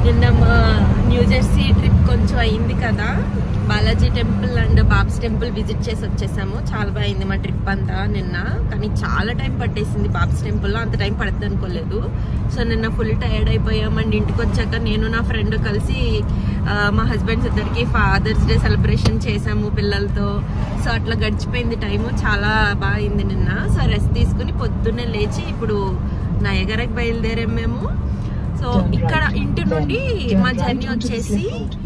నిన్న మా new Jersey trip కొంచెం అయింది కదా Balaji temple and BAPS temple visit చేసి వచ్చేసాము చాలా బాగా అయింది మా ట్రిప్ అంతా నిన్న కానీ చాలా టైం పట్టేసింది బాబ్స్ టెంపుల్లో అంత టైం పడుతుంది అనుకోలేదు సో నిన్న ఫుల్ టైర్డ్ అయిపోయాం అండ్ ఇంటికి వచ్చాక నేను నా ఫ్రెండ్ కలిసి ఆ, మా హస్బెండ్స్ ఇద్దరికి ఫాదర్స్ డే సెలబ్రేషన్ చేసాము పిల్లలతో సో అట్లా గడిచిపోయింది టైము చాలా బాగా అయింది నిన్న సో రెస్ట్ తీసుకుని పొద్దున్నే లేచి ఇప్పుడు నయగరకి బయలుదేరాం మేము సో ఇక్కడ ఇంటి నుండి మా జర్నీ వచ్చేసి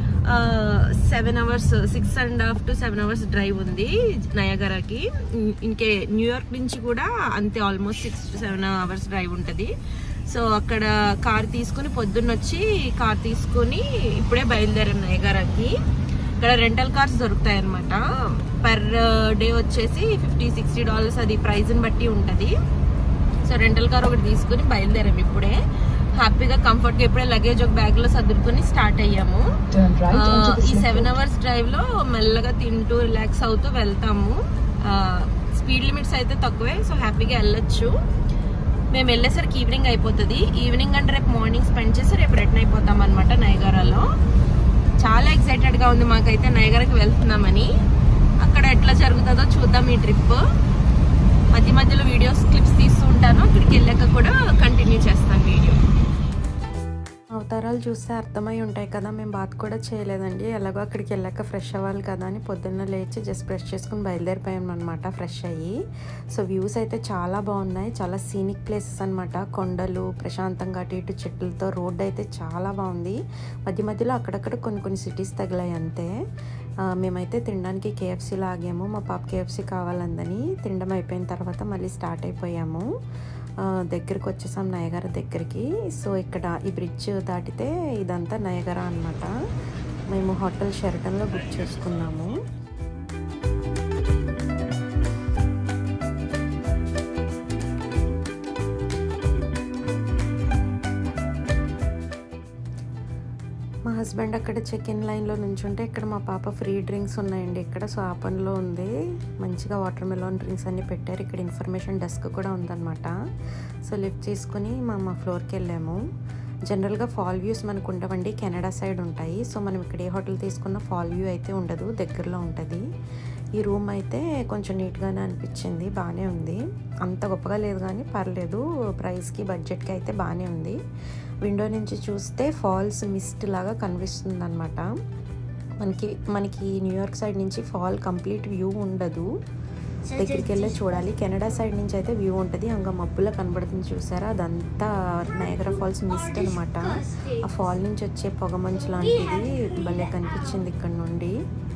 seven hours six and half to seven hours drive ఉంది నయగరాకి ఇంకే న్యూయార్క్ నుంచి కూడా అంతే almost six to seven hours drive ఉంటుంది సో అక్కడ కార్ తీసుకుని పొద్దున్న వచ్చి కార్ తీసుకుని ఇప్పుడే బయలుదేరాం నయగరాకి ఇక్కడ రెంటల్ కార్స్ దొరుకుతాయి అనమాట పర్ డే వచ్చేసి ఫిఫ్టీ సిక్స్టీ డాలర్స్ అది ప్రైస్ని బట్టి ఉంటుంది సో రెంటల్ కార్ ఒకటి తీసుకుని బయలుదేరాం ఇప్పుడే హ్యాపీగా కంఫర్ట్ గా ఇప్పుడే లగేజ్ ఒక బ్యాగ్ లో సర్దుకుని స్టార్ట్ అయ్యాము Turn right ఆ, onto the ఈ సెవెన్ circle. అవర్స్ డ్రైవ్ లో మెల్లగా తింటూ రిలాక్స్ అవుతూ వెళ్తాము స్పీడ్ లిమిట్స్ అయితే తక్కువే సో హ్యాపీగా వెళ్ళొచ్చు మేము వెళ్ళేసరికి ఈవినింగ్ అయిపోతుంది ఈవినింగ్ అంటే రేపు మార్నింగ్ స్పెండ్ చేసి రేపు రిటర్న్ అయిపోతాం అనమాట నయగారాలో చాలా ఎక్సైటెడ్ గా ఉంది మాకైతే నయగారాకి వెళ్తున్నామని అక్కడ ఎట్లా జరుగుతుందో చూద్దాం ఈ ట్రిప్ మధ్య మధ్యలో వీడియోస్ క్లిప్స్ తీస్తూ ఉంటాను అక్కడికి వెళ్ళాక కూడా కంటిన్యూ చేస్తాను వీడియో అవతారాలు చూస్తే అర్థమై ఉంటాయి కదా మేము బాత్ కూడా చేయలేదండి ఎలాగో అక్కడికి వెళ్ళాక ఫ్రెష్ అవ్వాలి కదా అని పొద్దున్న లేచి జస్ట్ బ్రష్ చేసుకుని బయలుదేరిపోయాం అనమాట ఫ్రెష్ అయ్యి సో వ్యూస్ అయితే చాలా బాగున్నాయి చాలా సీనిక్ ప్లేసెస్ అనమాట కొండలు ప్రశాంతంగా అటు ఇటు చెట్లతో రోడ్ అయితే చాలా బాగుంది మధ్య మధ్యలో అక్కడక్కడ కొన్ని కొన్ని సిటీస్ తగిలాయి అంతే ఆ, మేమైతే తినడానికి కేఎఫ్సీలో ఆగాము మా పాప కేఎఫ్సీ కావాలందని తినడం అయిపోయిన తర్వాత మళ్ళీ స్టార్ట్ అయిపోయాము ఆ, దగ్గరికి వచ్చేసాం నయగర దగ్గరికి సో ఇక్కడ ఈ బ్రిడ్జ్ దాటితే ఇదంతా నయగర అన్నమాట మేము హోటల్ షెరటన్లో బుక్ చేసుకున్నాము మా హస్బెండ్ అక్కడ చెక్ ఇన్ లైన్లో నుంచుంటే ఇక్కడ మా పాప ఫ్రీ డ్రింక్స్ ఉన్నాయండి ఇక్కడ సో ఆ పనిలో ఉంది మంచిగా వాటర్ మెలాన్ డ్రింక్స్ అన్ని పెట్టారు ఇక్కడ ఇన్ఫర్మేషన్ డెస్క్ కూడా ఉందన్నమాట సో లిఫ్ట్ తీసుకుని మా మా ఫ్లోర్కి వెళ్ళాము జనరల్గా ఫాల్ వ్యూస్ మనకు ఉండవండి కెనడా సైడ్ ఉంటాయి సో మనం ఇక్కడ ఏ హోటల్ తీసుకున్న ఫాల్ వ్యూ అయితే ఉండదు దగ్గరలో ఉంటుంది ఈ రూమ్ అయితే కొంచెం నీట్గానే అనిపించింది బాగానే ఉంది అంత గొప్పగా లేదు కానీ పర్లేదు ప్రైస్కి బడ్జెట్కి అయితే బాగానే ఉంది విండో నుంచి చూస్తే ఫాల్స్ మిస్ట్ లాగా కనిపిస్తుంది అనమాట మనకి మనకి న్యూయార్క్ సైడ్ నుంచి ఫాల్ కంప్లీట్ వ్యూ ఉండదు దగ్గరికి వెళ్ళి చూడాలి కెనడా సైడ్ నుంచి అయితే వ్యూ ఉంటుంది అంగ మబ్బులో కనబడుతుంది చూసారా అదంతా నయగరా ఫాల్స్ మిస్ట్ అనమాట ఆ ఫాల్ నుంచి వచ్చే పొగ మంచు లాంటిది భలే కనిపించింది ఇక్కడ నుండి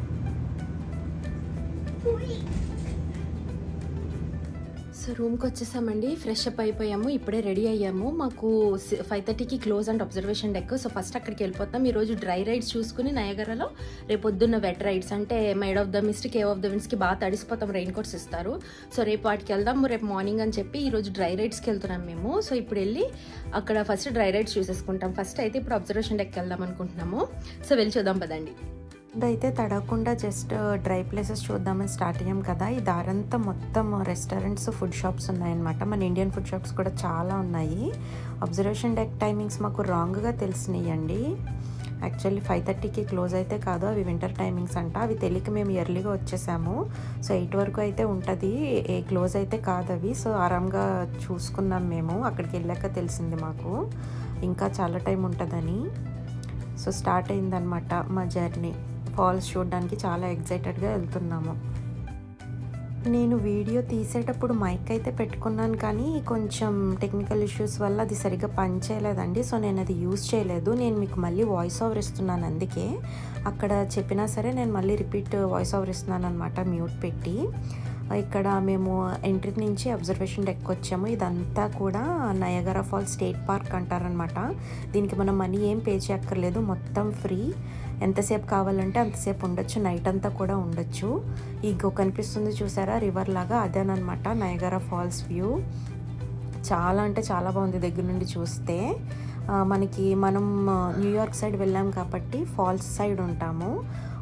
సో రూమ్కి వచ్చేసామండి ఫ్రెష్ అప్ అయిపోయాము ఇప్పుడే రెడీ అయ్యాము మాకు ఫైవ్ థర్టీకి close and observation deck so first అక్కడికి వెళ్ళిపోతాం ఈరోజు డ్రై రైడ్స్ చూసుకుని నయగరలో రేపు పొద్దున్న వెట్ రైడ్స్ అంటే Maid of the Mist Cave of the విన్స్కి బాగా తడిసిపోతాం రెయిన్ కోట్స్ ఇస్తారు సో రేపు వాటికి వెళ్దాము రేపు మార్నింగ్ అని చెప్పి ఈరోజు డ్రై రైడ్స్కి వెళ్తున్నాం మేము సో ఇప్పుడు వెళ్ళి అక్కడ ఫస్ట్ డ్రై రైడ్స్ చూసేసుకుంటాం ఫస్ట్ అయితే ఇప్పుడు అబ్జర్వేషన్ డెక్ వెళ్దాం అనుకుంటున్నాము సో వెళ్ళి చూద్దాం పదండి ఇదైతే తడవకుండా జస్ట్ డ్రై ప్లేసెస్ చూద్దామని స్టార్ట్ అయ్యాం కదా ఈ దారంతా మొత్తం రెస్టారెంట్స్ ఫుడ్ షాప్స్ ఉన్నాయన్నమాట మన ఇండియన్ ఫుడ్ షాప్స్ కూడా చాలా ఉన్నాయి అబ్జర్వేషన్ డెక్ టైమింగ్స్ మాకు రాంగ్గా తెలిసినాయండి యాక్చువల్లీ ఫైవ్ థర్టీకి క్లోజ్ అయితే కాదు అవి వింటర్ టైమింగ్స్ అంట అవి తెలియక మేము ఎర్లీగా వచ్చేసాము సో ఎయిట్ వరకు అయితే ఉంటుంది ఏ క్లోజ్ అయితే కాదు అవి సో ఆరాంగా చూసుకున్నాం మేము అక్కడికి వెళ్ళాక తెలిసింది మాకు ఇంకా చాలా టైం ఉంటుందని సో స్టార్ట్ అయిందనమాట మా జర్నీ ఫాల్స్ చూడడానికి చాలా ఎగ్జైటెడ్గా వెళ్తున్నాము నేను వీడియో తీసేటప్పుడు మైక్ అయితే పెట్టుకున్నాను కానీ కొంచెం టెక్నికల్ ఇష్యూస్ వల్ల అది సరిగ్గా పనిచేయలేదండి సో నేను అది యూజ్ చేయలేదు నేను మీకు మళ్ళీ వాయిస్ ఓవర్ ఇస్తున్నాను అందుకే అక్కడ చెప్పినా సరే నేను మళ్ళీ రిపీట్ వాయిస్ ఓవర్ ఇస్తున్నాను అనమాట మ్యూట్ పెట్టి ఇక్కడ మేము ఎంట్రీ నుంచి అబ్జర్వేషన్ డెక్ వచ్చాము ఇదంతా కూడా నయగరా ఫాల్ స్టేట్ పార్క్ అంటారనమాట దీనికి మనం మనీ ఏం పే చేయక్కర్లేదు మొత్తం ఫ్రీ ఎంతసేపు కావాలంటే అంతసేపు ఉండొచ్చు నైట్ అంతా కూడా ఉండొచ్చు ఇగో కనిపిస్తుంది చూసారా రివర్ లాగా అదేనమాట నయగరా ఫాల్స్ వ్యూ చాలా అంటే చాలా బాగుంది దగ్గర నుండి చూస్తే ఆ, మనకి మనం ఆ, న్యూయార్క్ సైడ్ వెళ్ళాం కాబట్టి ఫాల్స్ సైడ్ ఉంటాము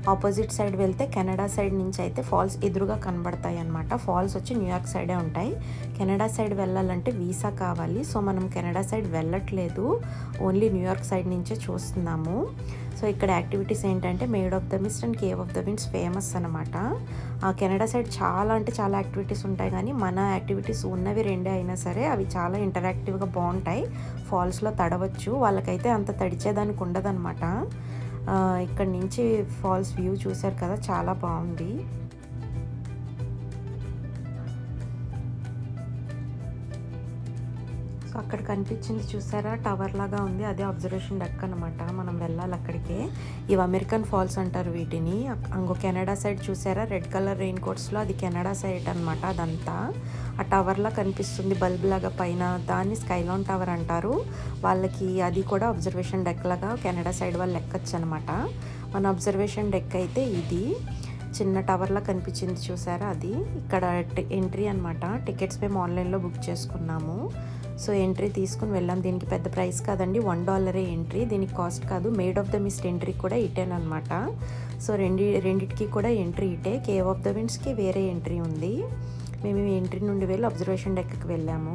ఆపోజిట్ సైడ్ వెళ్తే కెనడా సైడ్ నుంచి అయితే ఫాల్స్ ఎదురుగా కనబడతాయి అనమాట ఫాల్స్ వచ్చి న్యూయార్క్ సైడే ఉంటాయి కెనడా సైడ్ వెళ్ళాలంటే వీసా కావాలి సో మనం కెనడా సైడ్ వెళ్ళట్లేదు ఓన్లీ న్యూయార్క్ సైడ్ నుంచే చూస్తున్నాము సో ఇక్కడ యాక్టివిటీస్ ఏంటంటే Maid of the Mist and Cave of the Winds famous అనమాట ఆ కెనడా సైడ్ చాలా అంటే చాలా యాక్టివిటీస్ ఉంటాయి కానీ మన యాక్టివిటీస్ ఉన్నవి రెండే అయినా సరే అవి చాలా ఇంటరాక్టివ్గా బాగుంటాయి ఫాల్స్లో తడవచ్చు వాళ్ళకైతే అంత తడిచేదానికి ఉండదన్నమాట ఇక్కడ నుంచి ఫాల్స్ వ్యూ చూశారు కదా చాలా బాగుంది సో అక్కడ కనిపించింది చూసారా టవర్ లాగా ఉంది అదే అబ్జర్వేషన్ డెక్ అనమాట మనం వెళ్ళాలి అక్కడికే ఇవి అమెరికన్ ఫాల్స్ అంటారు వీటిని ఇంకో కెనడా సైడ్ చూసారా రెడ్ కలర్ రెయిన్ కోట్స్లో అది కెనడా సైడ్ అనమాట అదంతా ఆ టవర్లా కనిపిస్తుంది బల్బ్ లాగా పైన దాన్ని స్కైలాన్ టవర్ అంటారు వాళ్ళకి అది కూడా అబ్జర్వేషన్ డెక్ లాగా కెనడా సైడ్ వాళ్ళు ఎక్కచ్చు అనమాట మన అబ్జర్వేషన్ డెక్ అయితే ఇది చిన్న టవర్లా కనిపించింది చూసారా అది ఇక్కడ ఎంట్రీ అనమాట టికెట్స్ మేము ఆన్లైన్లో బుక్ చేసుకున్నాము సో ఎంట్రీ తీసుకుని వెళ్ళాం దీనికి పెద్ద ప్రైస్ కాదండి వన్ డాలరే ఎంట్రీ దీనికి కాస్ట్ కాదు Maid of the Mist entry కూడా ఇటేనమాట సో రెండి రెండిటికి కూడా ఎంట్రీ ఇటే కేవ్ ఆఫ్ ద విండ్స్కి వేరే ఎంట్రీ ఉంది మేము ఈ ఎంట్రీ నుండి వెళ్ళి అబ్జర్వేషన్ డెక్కి వెళ్ళాము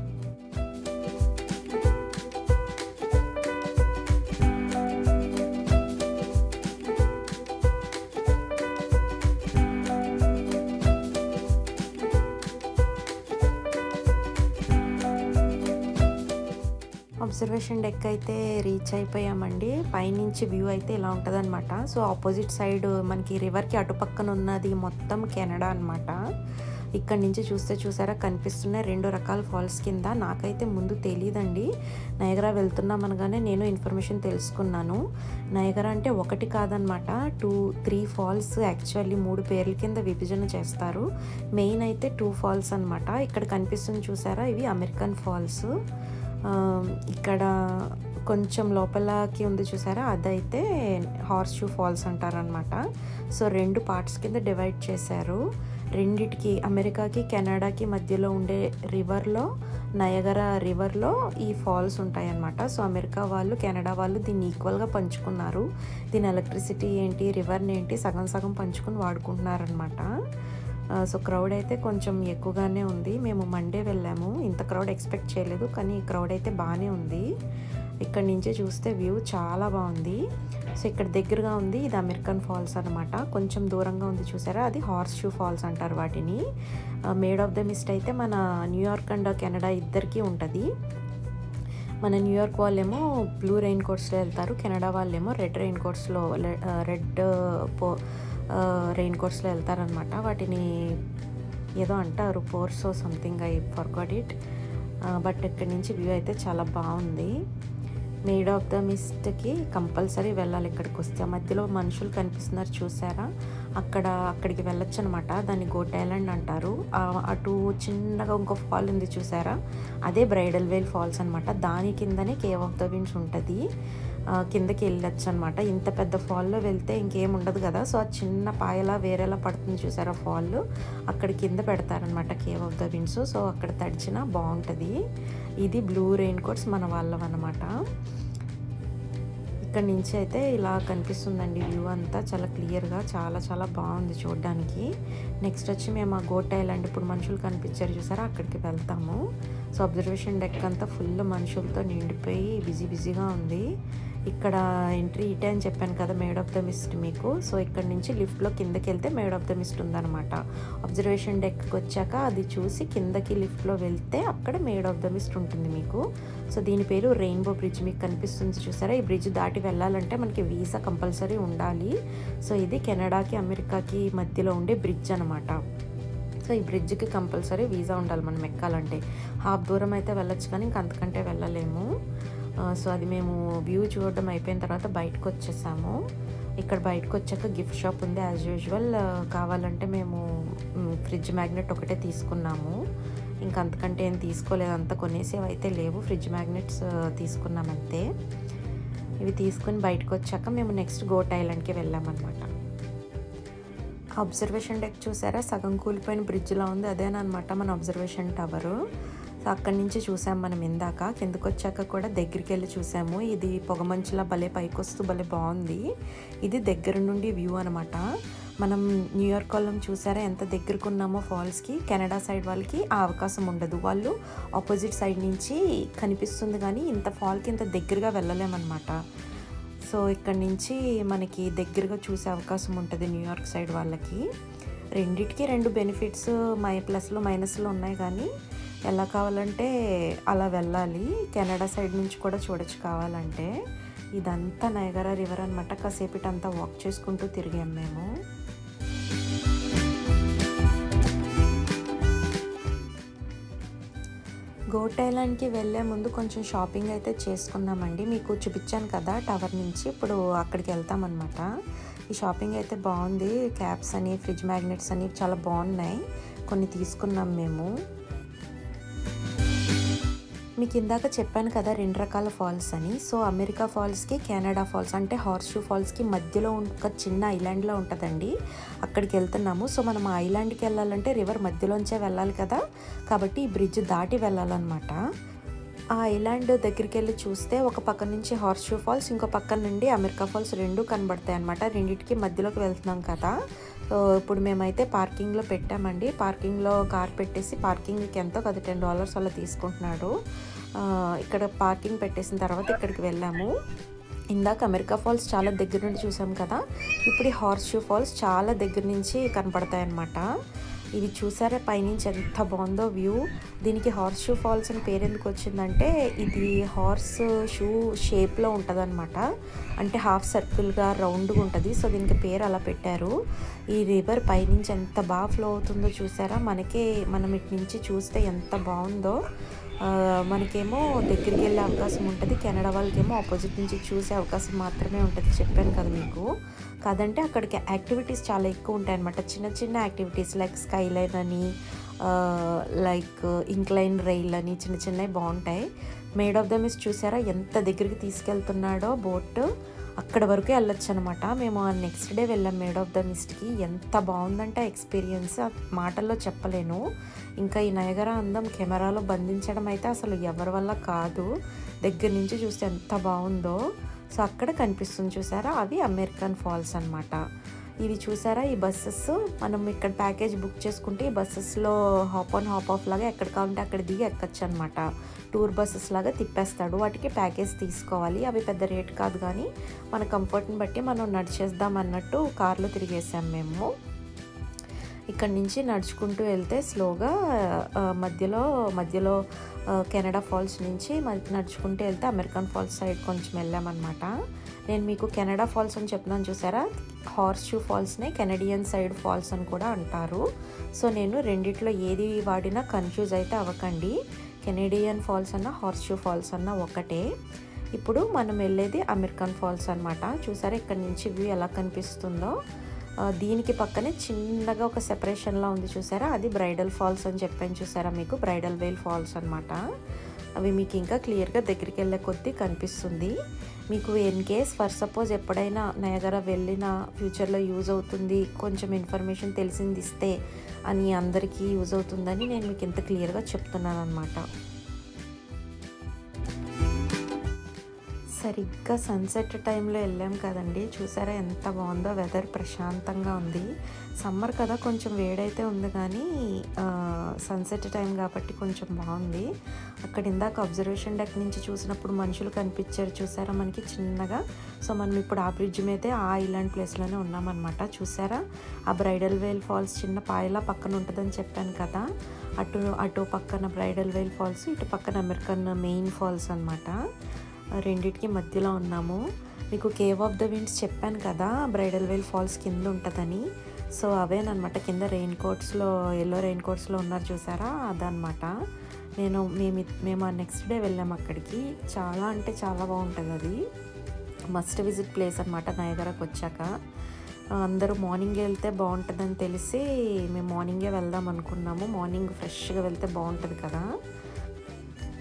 అబ్జర్వేషన్ డెక్ అయితే రీచ్ అయిపోయామండి పైనుంచి వ్యూ అయితే ఇలా ఉంటుందన్నమాట సో ఆపోజిట్ సైడ్ మనకి రివర్కి అటుపక్కన ఉన్నది మొత్తం కెనడా అనమాట ఇక్కడ నుంచి చూస్తే చూసారా కనిపిస్తున్న రెండు రకాల ఫాల్స్ కింద నాకైతే ముందు తెలియదండి నయగరా వెళ్తున్నాం అనగానే నేను ఇన్ఫర్మేషన్ తెలుసుకున్నాను నయగరా అంటే ఒకటి కాదనమాట టూ త్రీ ఫాల్స్ యాక్చువల్లీ మూడు పేర్ల కింద విభజన చేస్తారు మెయిన్ అయితే టూ ఫాల్స్ అనమాట ఇక్కడ కనిపిస్తుంది చూసారా ఇవి అమెరికన్ ఫాల్స్ ఇక్కడ కొంచెం లోపలకి ఉంది చూసారా అదైతే హార్స్ షూ ఫాల్స్ అంటారనమాట సో రెండు పార్ట్స్ కింద డివైడ్ చేశారు రెండిటికి అమెరికాకి కెనడాకి మధ్యలో ఉండే రివర్లో నయగర రివర్లో ఈ ఫాల్స్ ఉంటాయన్నమాట సో అమెరికా వాళ్ళు కెనడా వాళ్ళు దీన్ని ఈక్వల్గా పంచుకున్నారు దీని ఎలక్ట్రిసిటీ ఏంటి రివర్ని ఏంటి సగం సగం పంచుకుని వాడుకుంటున్నారనమాట సో క్రౌడ్ అయితే కొంచెం ఎక్కువగానే ఉంది మేము మండే వెళ్ళాము ఇంత క్రౌడ్ ఎక్స్పెక్ట్ చేయలేదు కానీ ఈ క్రౌడ్ అయితే బాగానే ఉంది ఇక్కడ నుంచి చూస్తే వ్యూ చాలా బాగుంది సో ఇక్కడ దగ్గరగా ఉంది ఇది అమెరికన్ ఫాల్స్ అనమాట కొంచెం దూరంగా ఉంది చూసారా అది హార్స్ షూ ఫాల్స్ అంటారు వాటిని మేడ్ ఆఫ్ ద మిస్ట్ అయితే మన న్యూయార్క్ అండ్ కెనడా ఇద్దరికీ ఉంటుంది మన న్యూయార్క్ వాళ్ళేమో బ్లూ రెయిన్ కోట్స్లో వెళ్తారు కెనడా వాళ్ళేమో రెడ్ రెయిన్ కోట్స్లో రెడ్ పో రెయిన్ కోట్స్లో వెళ్తారనమాట వాటిని ఏదో అంటారు pours something I forgot it but ఇక్కడి నుంచి వ్యూ అయితే చాలా బాగుంది మేడ్ ఆఫ్ ద మిస్ట్కి కంపల్సరీ వెళ్ళాలి ఇక్కడికి వస్తే మధ్యలో మనుషులు కనిపిస్తున్నారు చూసారా అక్కడ అక్కడికి వెళ్ళొచ్చు అనమాట దాన్ని గోట్ ఐలాండ్ అంటారు అటు చిన్నగా ఇంకో ఫాల్ ఉంది చూసారా అదే బ్రైడల్ వేల్ ఫాల్స్ అనమాట దాని కిందనే కేవ్ ఆఫ్ ద విండ్స్ ఉంటుంది కిందకి వెళ్ళొచ్చు అనమాట ఇంత పెద్ద ఫాల్లో వెళ్తే ఇంకేం ఉండదు కదా సో ఆ చిన్న పాయలా వేరేలా పడుతుంది చూసారా ఫాల్ అక్కడ కింద పెడతారనమాట Cave of the Winds so అక్కడ తడిచినా బాగుంటుంది ఇది బ్లూ రెయిన్ కోట్స్ మన వాళ్ళం అనమాట ఇక్కడ నుంచి అయితే ఇలా కనిపిస్తుందండి వ్యూ అంతా చాలా క్లియర్గా చాలా చాలా బాగుంది చూడడానికి నెక్స్ట్ వచ్చి మేము ఆ గోట్ ఐలాండ్ ఇప్పుడు మనుషులు కనిపించారు చూసారా అక్కడికి వెళ్తాము సో అబ్జర్వేషన్ డెక్ అంతా ఫుల్ మనుషులతో నిండిపోయి బిజీ బిజీగా ఉంది ఇక్కడ ఎంట్రీ ఇటే అని చెప్పాను కదా మేడ్ ఆఫ్ ద మిస్ట్ మీకు సో ఇక్కడ నుంచి లిఫ్ట్లో కిందకి వెళ్తే మేడ్ ఆఫ్ ద మిస్ట్ ఉందన్నమాట అబ్జర్వేషన్ డెక్కి వచ్చాక అది చూసి కిందకి లిఫ్ట్లో వెళ్తే అక్కడ మేడ్ ఆఫ్ ద మిస్ట్ ఉంటుంది మీకు సో దీని పేరు రెయిన్బో బ్రిడ్జ్ మీకు కనిపిస్తుంది చూసారా ఈ బ్రిడ్జ్ దాటి వెళ్ళాలంటే మనకి వీసా కంపల్సరీ ఉండాలి సో ఇది కెనడాకి అమెరికాకి మధ్యలో ఉండే బ్రిడ్జ్ అనమాట సో ఈ బ్రిడ్జ్కి కంపల్సరీ వీసా ఉండాలి మనం ఎక్కాలంటే హాఫ్ దూరం అయితే వెళ్ళొచ్చు కానీ ఇంక అంతకంటే వెళ్ళలేము సో అది మేము వ్యూ చూడడం అయిపోయిన తర్వాత బయటకు వచ్చేసాము ఇక్కడ బయటకు వచ్చాక గిఫ్ట్ షాప్ ఉంది యాజ్ యూజువల్ కావాలంటే మేము ఫ్రిడ్జ్ మ్యాగ్నెట్ ఒకటే తీసుకున్నాము ఇంకా అంతకంటే ఏం తీసుకోలేదు అంత కొనేసేవి అయితే లేవు ఫ్రిడ్జ్ మ్యాగ్నెట్స్ తీసుకున్నాం అంతే ఇవి తీసుకుని బయటకు వచ్చాక మేము నెక్స్ట్ గోట్ ఐలాండ్కి వెళ్ళామన్నమాట అబ్జర్వేషన్ డెక్ చూసారా సగం కూలిపోయిన బ్రిడ్జ్లా ఉంది అదేనమాట మన అబ్జర్వేషన్ టవరు సో అక్కడి నుంచి చూసాం మనం ఇందాక కిందకు వచ్చాక కూడా దగ్గరికి వెళ్ళి చూసాము ఇది పొగమంచులా భలే పైకి వస్తూ భలే బాగుంది ఇది దగ్గర నుండి వ్యూ అనమాట మనం న్యూయార్క్ వాళ్ళం చూసారా ఎంత దగ్గరకు ఉన్నామో ఫాల్స్కి కెనడా సైడ్ వాళ్ళకి ఆ అవకాశం ఉండదు వాళ్ళు ఆపోజిట్ సైడ్ నుంచి కనిపిస్తుంది కానీ ఇంత ఫాల్కి ఇంత దగ్గరగా వెళ్ళలేమన్నమాట సో ఇక్కడ నుంచి మనకి దగ్గరగా చూసే అవకాశం ఉంటుంది న్యూయార్క్ సైడ్ వాళ్ళకి రెండిటికి రెండు బెనిఫిట్స్ మై ప్లస్లు మైనస్లు ఉన్నాయి కానీ ఎలా కావాలంటే అలా వెళ్ళాలి కెనడా సైడ్ నుంచి కూడా చూడొచ్చు కావాలంటే ఇదంతా నయగరా రివర్ అనమాట కాసేపు అంతా వాక్ చేసుకుంటూ తిరిగాం మేము గోట్ ఐలాండ్కి వెళ్ళే ముందు కొంచెం షాపింగ్ అయితే చేసుకున్నామండి మీకు చూపించాను కదా టవర్ నుంచి ఇప్పుడు అక్కడికి వెళ్తామన్నమాట ఈ షాపింగ్ అయితే బాగుంది క్యాప్స్ అని ఫ్రిడ్జ్ మ్యాగ్నెట్స్ అని చాలా బాగున్నాయి కొన్ని తీసుకున్నాం మేము మీకు ఇందాక చెప్పాను కదా రెండు రకాల ఫాల్స్ అని సో అమెరికా ఫాల్స్కి కెనడా ఫాల్స్ అంటే హార్స్ షూ ఫాల్స్కి మధ్యలో ఒక చిన్న ఐలాండ్లో ఉంటుందండి అక్కడికి వెళ్తున్నాము సో మనం ఆ ఐలాండ్కి వెళ్ళాలంటే రివర్ మధ్యలోంచే వెళ్ళాలి కదా కాబట్టి ఈ బ్రిడ్జ్ దాటి వెళ్ళాలన్నమాట ఆ ఐలాండ్ దగ్గరికి వెళ్ళి చూస్తే ఒక పక్క నుంచి హార్స్ షూ ఫాల్స్ ఇంకో పక్క నుండి అమెరికా ఫాల్స్ రెండు కనబడతాయి అనమాట రెండింటికి మధ్యలోకి వెళ్తున్నాం కదా సో ఇప్పుడు మేమైతే పార్కింగ్లో పెట్టామండి పార్కింగ్లో కార్ పెట్టేసి పార్కింగ్కి ఎంతో కదా టెన్ డాలర్స్ అలా తీసుకుంటున్నాడు ఇక్కడ పార్కింగ్ పెట్టేసిన తర్వాత ఇక్కడికి వెళ్ళాము ఇందాక అమెరికా ఫాల్స్ చాలా దగ్గర నుండి చూసాం కదా ఇప్పుడు ఈ హార్స్ షూ ఫాల్స్ చాలా దగ్గర నుంచి కనపడతాయి అన్నమాట ఇవి చూసారా పైనుంచి ఎంత బాగుందో వ్యూ దీనికి హార్స్ షూ ఫాల్స్ అని పేరు ఎందుకు వచ్చిందంటే ఇది హార్స్ షూ షేప్లో ఉంటుంది అనమాట అంటే హాఫ్ సర్కిల్గా రౌండ్గా ఉంటుంది సో దీనికి పేరు అలా పెట్టారు ఈ రివర్ పైనుంచి ఎంత బాగా ఫ్లో అవుతుందో చూసారా మనకే మనం ఇటు నుంచి చూస్తే ఎంత బాగుందో మనకేమో దగ్గరికి వెళ్ళే అవకాశం ఉంటుంది కెనడా వాళ్ళకేమో ఆపోజిట్ నుంచి చూసే అవకాశం మాత్రమే ఉంటుంది చెప్పాను కదా మీకు కాదంటే అక్కడికి యాక్టివిటీస్ చాలా ఎక్కువ ఉంటాయి అనమాట చిన్న చిన్న యాక్టివిటీస్ లైక్ స్కై లైన్ అని లైక్ ఇంక్లైన్ రైల్ అని చిన్న చిన్నవి బాగుంటాయి మేడ్ ఆఫ్ ద మిస్ చూసారా ఎంత దగ్గరికి తీసుకెళ్తున్నాడో బోట్ అక్కడ వరకే వెళ్ళొచ్చు అనమాట మేము నెక్స్ట్ డే వెళ్ళాం మేడ్ ఆఫ్ ద మిస్ట్కి ఎంత బాగుందంటే ఎక్స్పీరియన్స్ మాటల్లో చెప్పలేను ఇంకా ఈ నయగర అందం కెమెరాలో బంధించడం అయితే అసలు ఎవరి వల్ల కాదు దగ్గర నుంచి చూస్తే ఎంత బాగుందో సో అక్కడ కనిపిస్తుంది చూసారా అవి అమెరికన్ ఫాల్స్ అనమాట ఇవి చూసారా ఈ బస్సెస్ మనం ఇక్కడ ప్యాకేజ్ బుక్ చేసుకుంటే ఈ బస్సెస్లో హాప్ ఆన్ హాప్ ఆఫ్ లాగా ఎక్కడ కావాలంటే అక్కడ దిగి ఎక్కచ్చు అనమాట టూర్ బస్సెస్ లాగా తిప్పేస్తాడు వాటికి ప్యాకేజ్ తీసుకోవాలి అవి పెద్ద రేట్ కాదు కానీ మన కంఫర్ట్ని బట్టి మనం నడిచేద్దాం అన్నట్టు కార్లో తిరిగేసాం మేము ఇక్కడ నుంచి నడుచుకుంటూ వెళ్తే స్లోగా మధ్యలో మధ్యలో కెనడా ఫాల్స్ నుంచి నడుచుకుంటూ వెళ్తే అమెరికన్ ఫాల్స్ సైడ్ కొంచెం వెళ్ళామన్నమాట నేను మీకు కెనడా ఫాల్స్ అని చెప్తున్నాను చూసారా హార్స్ షూ ఫాల్స్నే కెనడియన్ సైడ్ ఫాల్స్ అని కూడా అంటారు సో నేను రెండిట్లో ఏది వాడినా కన్ఫ్యూజ్ అయితే అవ్వకండి కెనడియన్ ఫాల్స్ అన్న హార్స్ షూ ఫాల్స్ అన్న ఒకటే ఇప్పుడు మనం వెళ్ళేది అమెరికన్ ఫాల్స్ అనమాట చూసారా ఇక్కడ నుంచి వ్యూ ఎలా కనిపిస్తుందో దీనికి పక్కనే చిన్నగా ఒక సెపరేషన్లా ఉంది చూసారా అది బ్రైడల్ ఫాల్స్ అని చెప్పాను చూసారా మీకు బ్రైడల్ వేల్ ఫాల్స్ అనమాట అవి మీకు ఇంకా క్లియర్గా దగ్గరికి వెళ్ళే కొద్దీ కనిపిస్తుంది మీకు ఇన్ కేస్ ఫర్ సపోజ్ ఎప్పుడైనా నయగర వెళ్ళిన ఫ్యూచర్లో యూజ్ అవుతుంది కొంచెం ఇన్ఫర్మేషన్ తెలిసింది ఇస్తే అని అందరికీ యూజ్ అవుతుందని నేను మీకు ఇంత క్లియర్గా చెప్తున్నాను అనమాట సరిగ్గా సన్సెట్ టైంలో వెళ్ళాం కదండి చూసారా ఎంత బాగుందో వెదర్ ప్రశాంతంగా ఉంది సమ్మర్ కదా కొంచెం వేడైతే ఉంది కానీ సన్సెట్ టైం కాబట్టి కొంచెం బాగుంది అక్కడ ఇందాక అబ్జర్వేషన్ డెక్ నుంచి చూసినప్పుడు మనుషులు కనిపించారు చూసారా మనకి చిన్నగా సో మనం ఇప్పుడు ఆ బ్రిడ్జ్ మీదే ఆ ఐలాండ్ ప్లేస్లోనే ఉన్నామన్నమాట చూసారా ఆ బ్రైడల్ వేల్ ఫాల్స్ చిన్న పాయలా పక్కన ఉంటుందని చెప్పాను కదా అటు అటు పక్కన బ్రైడల్ వేల్ ఫాల్స్ ఇటు పక్కన అమెరికన్ మెయిన్ ఫాల్స్ అనమాట రెండిటికి మధ్యలో ఉన్నాము మీకు కేవ్ ఆఫ్ ద విండ్స్ చెప్పాను కదా బ్రైడల్ వేల్ ఫాల్స్ కింద ఉంటుందని సో అవేనమాట కింద రెయిన్ కోట్స్లో ఎల్లో రెయిన్ కోట్స్లో ఉన్నారు చూసారా అదనమాట నేను మేము మేము ఆ నెక్స్ట్ డే వెళ్ళాము అక్కడికి చాలా అంటే చాలా బాగుంటుంది అది మస్ట్ విజిట్ ప్లేస్ అనమాట నయగరకు వచ్చాక అందరూ మార్నింగ్ వెళ్తే బాగుంటుందని తెలిసి మేము మార్నింగే వెళ్దాం అనుకున్నాము మార్నింగ్ ఫ్రెష్గా వెళ్తే బాగుంటుంది కదా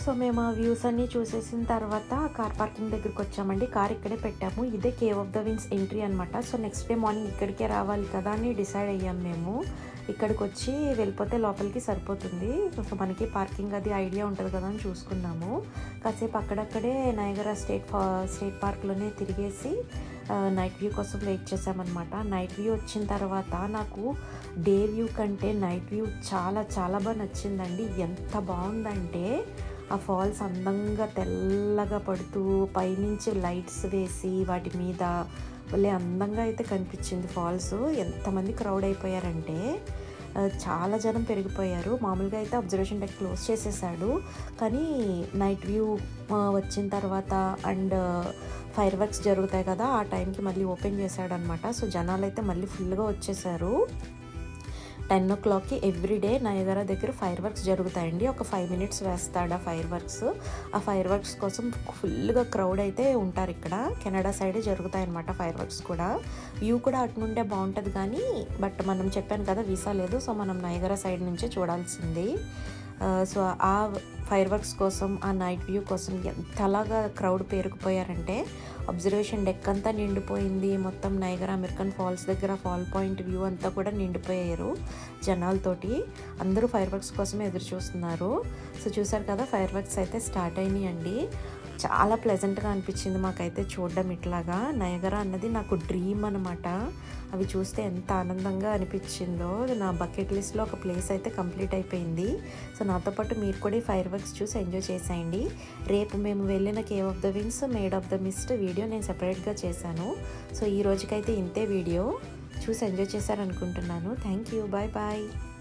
సో మేము ఆ వ్యూస్ అన్నీ చూసేసిన తర్వాత కార్ పార్కింగ్ దగ్గరికి వచ్చామండి కార్ ఇక్కడే పెట్టాము ఇదే Cave of the Winds entry అనమాట సో నెక్స్ట్ డే మార్నింగ్ ఇక్కడికే రావాలి కదా అని డిసైడ్ అయ్యాం మేము ఇక్కడికి వచ్చి వెళ్ళిపోతే లోపలికి సరిపోతుంది సో మనకి పార్కింగ్ అది ఐడియా ఉంటుంది కదా అని చూసుకున్నాము కాసేపు అక్కడక్కడే నయగరా స్టేట్ స్టేట్ పార్క్లోనే తిరిగేసి నైట్ వ్యూ కోసం వెయిట్ చేసామన్నమాట నైట్ వ్యూ వచ్చిన తర్వాత నాకు డే వ్యూ కంటే నైట్ వ్యూ చాలా చాలా బాగా నచ్చిందండి ఎంత బాగుందంటే ఆ ఫాల్స్ అందంగా తెల్లగా పడుతూ పైనుంచి లైట్స్ వేసి వాటి మీద భలే అందంగా అయితే కనిపించింది ఫాల్స్ ఎంతమంది క్రౌడ్ అయిపోయారంటే ఆ, చాలా జనం పెరిగిపోయారు మామూలుగా అయితే అబ్జర్వేషన్ డెక్ క్లోజ్ చేసేసాడు కానీ నైట్ వ్యూ వచ్చిన తర్వాత అండ్ ఫైర్ వర్క్స్ జరుగుతాయి కదా ఆ టైంకి మళ్ళీ ఓపెన్ చేశాడనమాట సో జనాలు అయితే మళ్ళీ ఫుల్గా వచ్చేసారు టెన్ ఓ క్లాక్కి ఎవ్రీడే నయగర దగ్గర ఫైర్ వర్క్స్ జరుగుతాయండి ఒక ఫైవ్ మినిట్స్ వేస్తాడు ఆ ఫైర్ వర్క్స్ ఆ ఫైర్ వర్క్స్ కోసం ఫుల్గా క్రౌడ్ అయితే ఉంటారు ఇక్కడ కెనడా సైడే జరుగుతాయి అనమాట ఫైర్ వర్క్స్ కూడా వ్యూ కూడా అటు నుండే బాగుంటుంది కానీ బట్ మనం చెప్పాను కదా వీసా లేదు సో మనం నయగర సైడ్ నుంచే చూడాల్సింది ఆ, సో ఆ ఫైర్ వర్క్స్ కోసం ఆ నైట్ వ్యూ కోసం ఎంతలాగా క్రౌడ్ పేరుకుపోయారంటే అబ్జర్వేషన్ డెక్ అంతా నిండిపోయింది మొత్తం నైగర్ అమెరికన్ ఫాల్స్ దగ్గర ఫాల్ పాయింట్ వ్యూ అంతా కూడా నిండిపోయారు జనాలతోటి అందరూ ఫైర్ వర్క్స్ కోసం ఎదురు చూస్తున్నారు సో చూసారు కదా ఫైర్ వర్క్స్ అయితే స్టార్ట్ అయినాయండి చాలా ప్లెజెంట్గా అనిపించింది మాకైతే చూడడం ఇట్లాగా నయగరా అన్నది నాకు డ్రీమ్ అనమాట అవి చూస్తే ఎంత ఆనందంగా అనిపించిందో నా బకెట్ లిస్ట్లో ఒక ప్లేస్ అయితే కంప్లీట్ అయిపోయింది సో నాతో పాటు మీరు కూడా ఈ ఫైర్ వర్క్స్ చూసి ఎంజాయ్ చేసేయండి రేపు మేము వెళ్ళిన Cave of the Winds Maid of the Mist video నేను సెపరేట్గా చేశాను సో ఈ రోజుకైతే ఇంతే వీడియో చూసి ఎంజాయ్ చేశారనుకుంటున్నాను థ్యాంక్ యూ బాయ్ బాయ్